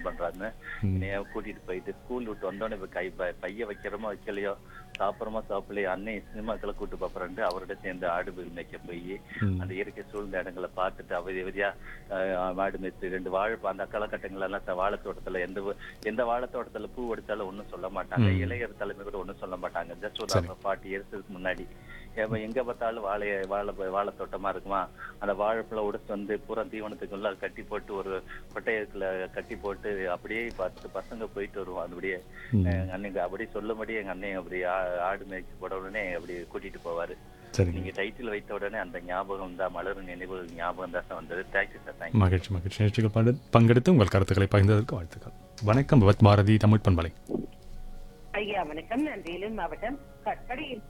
பண்றாங்க ம். என்னைய கூட்டிட்டு போயிட்டு ஸ்கூல் விட்டு வந்தோடனே இப்ப கை ப- பைய வைக்கிறோமோ வைக்கலையோ சாப்பிட்றோமோ சாப்பிடலையோ அன்னை சினிமாக்களை கூட்டு போறேன்ட்டு அவரோட சேர்ந்து ஆடு வீடு மேய்க்க போய் ம். அந்த இயற்கை சூழ்ந்த இடங்களை பார்த்துட்டு அவதி அவதியா அஹ், மாடு மேய்த்து ரெண்டு வாழை அந்த காலகட்டங்கள் எல்லாம் த- வாழைத்தோட்டத்துல எந்த வ- எந்த வாழைத்தோட்டத்துல பூ அடிச்சாலும் ஒண்ணும் சொல்ல மாட்டாங்க ம். இளையர் தலைமை கூட ஒண்ணும் சொல்ல மாட்டாங்க ஜஸ்ட் ஒரு சரி. ஃபார்ட்டி இயர்ஸ்க்கு முன்னாடி எப்ப எங்க பார்த்தாலும் வாழை வாழை வாழைத்தோட்டமா இருக்குமா அந்த வாழைப்பழம் உடைச்சு வந்து பூரா தீவனத்துக்குள்ள கட்டி போட்டு ஒரு கொட்டையத்துல கட்டி போட்டு அப்படியே பார்த்துட்டு பசங்க போயிட்டு வருவோம் அப்படியே ம். எங்க அன்னைக்கு அப்படி சொல்லும்படி எங்க அண்ணன் அப்படி ஆ- ஆடு மேய்ச்சி போட உடனே அப்படி கூட்டிட்டு போவாரு சரிங்க நீங்க டைட்டில் வைத்த உடனே அந்த ஞாபகம் தான் மலரும் நினைவு ஞாபகம் தான் சார் வந்தது தேங்க்யூ சார் தேங்க்யூ மகிழ்ச்சி மகிழ்ச்சி நிகழ்ச்சிகள் பங்கு- பங்கெடுத்து உங்கள் கருத்துக்களை பகிர்ந்ததற்கு வாழ்த்துக்கள் வணக்கம் பகவத் பாரதி தமிழ் பண்பலை ஐயா வணக்கம் நான் வேலூர் மாவட்டம் கட்படியில்